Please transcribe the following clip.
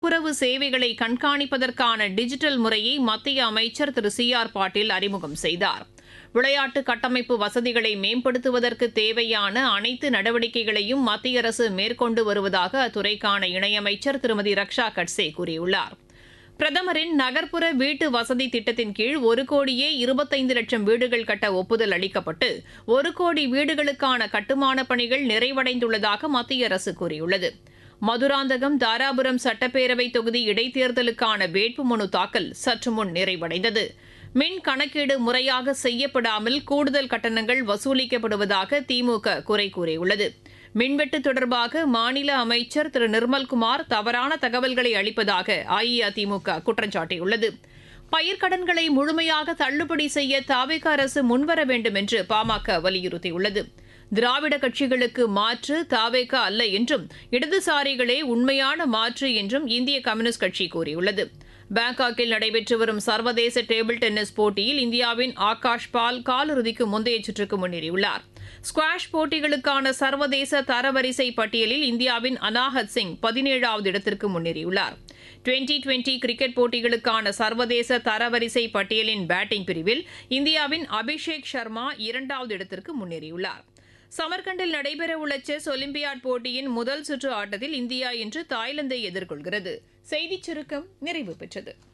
துப்புரவு சேவைகளை கண்காணிப்பதற்கான டிஜிட்டல் முறையை மத்திய அமைச்சர் திரு சி ஆர் பாட்டீல் அறிமுகம் செய்தார் விளையாட்டு கட்டமைப்பு வசதிகளை மேம்படுத்துவதற்கு தேவையான அனைத்து நடவடிக்கைகளையும் மத்திய அரசு மேற்கொண்டு வருவதாக அத்துறைக்கான இணையமைச்சர் திருமதி ரக்ஷா கட்சே கூறியுள்ளார் பிரதமரின் நகர்ப்புற வீட்டு வசதி திட்டத்தின் கீழ் ஒரு கோடியே இருபத்தைந்து லட்சம் வீடுகள் கட்ட ஒப்புதல் அளிக்கப்பட்டு ஒரு கோடி வீடுகளுக்கான கட்டுமானப் பணிகள் நிறைவடைந்துள்ளதாக மத்திய அரசு கூறியுள்ளது மதுராந்தகம் தாராபுரம் சட்டப்பேரவை தொகுதி இடைத்தேர்தலுக்கான வேட்புமனு தாக்கல் சற்று முன் நிறைவடைந்தது மின் கணக்கீடு முறையாக செய்யப்படாமல் கூடுதல் கட்டணங்கள் வசூலிக்கப்படுவதாக திமுக குறை கூறியுள்ளது மின்வெட்டு தொடர்பாக மாநில அமைச்சர் திரு நிர்மல்குமார் தவறான தகவல்களை அளிப்பதாக அஇஅதிமுக குற்றம் சாட்டியுள்ளது பயிர்க்கடன்களை முழுமையாக தள்ளுபடி செய்ய தாவேக அரசு முன்வர வேண்டும் என்று பாமக வலியுறுத்தியுள்ளது திராவிட கட்சிகளுக்கு மாற்று தாவேக அல்ல என்றும் இடதுசாரிகளே உண்மையான மாற்று என்றும் இந்திய கம்யூனிஸ்ட் கட்சி கூறியுள்ளது பாங்காக்கில் நடைபெற்று வரும் சர்வதேச டேபிள் டென்னிஸ் போட்டியில் இந்தியாவின் ஆகாஷ் பால் காலிறுதிக்கு முந்தைய சுற்றுக்கு முன்னேறியுள்ளார் ஸ்குவாஷ் போட்டிகளுக்கான சர்வதேச தரவரிசை பட்டியலில் இந்தியாவின் அனாஹத் சிங் பதினேழாவது இடத்திற்கு முன்னேறியுள்ளார் டுவெண்டி டுவெண்டி கிரிக்கெட் போட்டிகளுக்கான சர்வதேச தரவரிசை பட்டியலின் பேட்டிங் பிரிவில் இந்தியாவின் அபிஷேக் சர்மா இரண்டாவது இடத்திற்கு முன்னேறியுள்ளார் சமர்கண்டில் நடைபெறவுள்ள செஸ் ஒலிம்பியாட் போட்டியின் முதல் சுற்று ஆட்டத்தில் இந்தியா இன்று தாய்லாந்தை எதிர்கொள்கிறது செய்திச் சுருக்கம் நிறைவு பெற்றது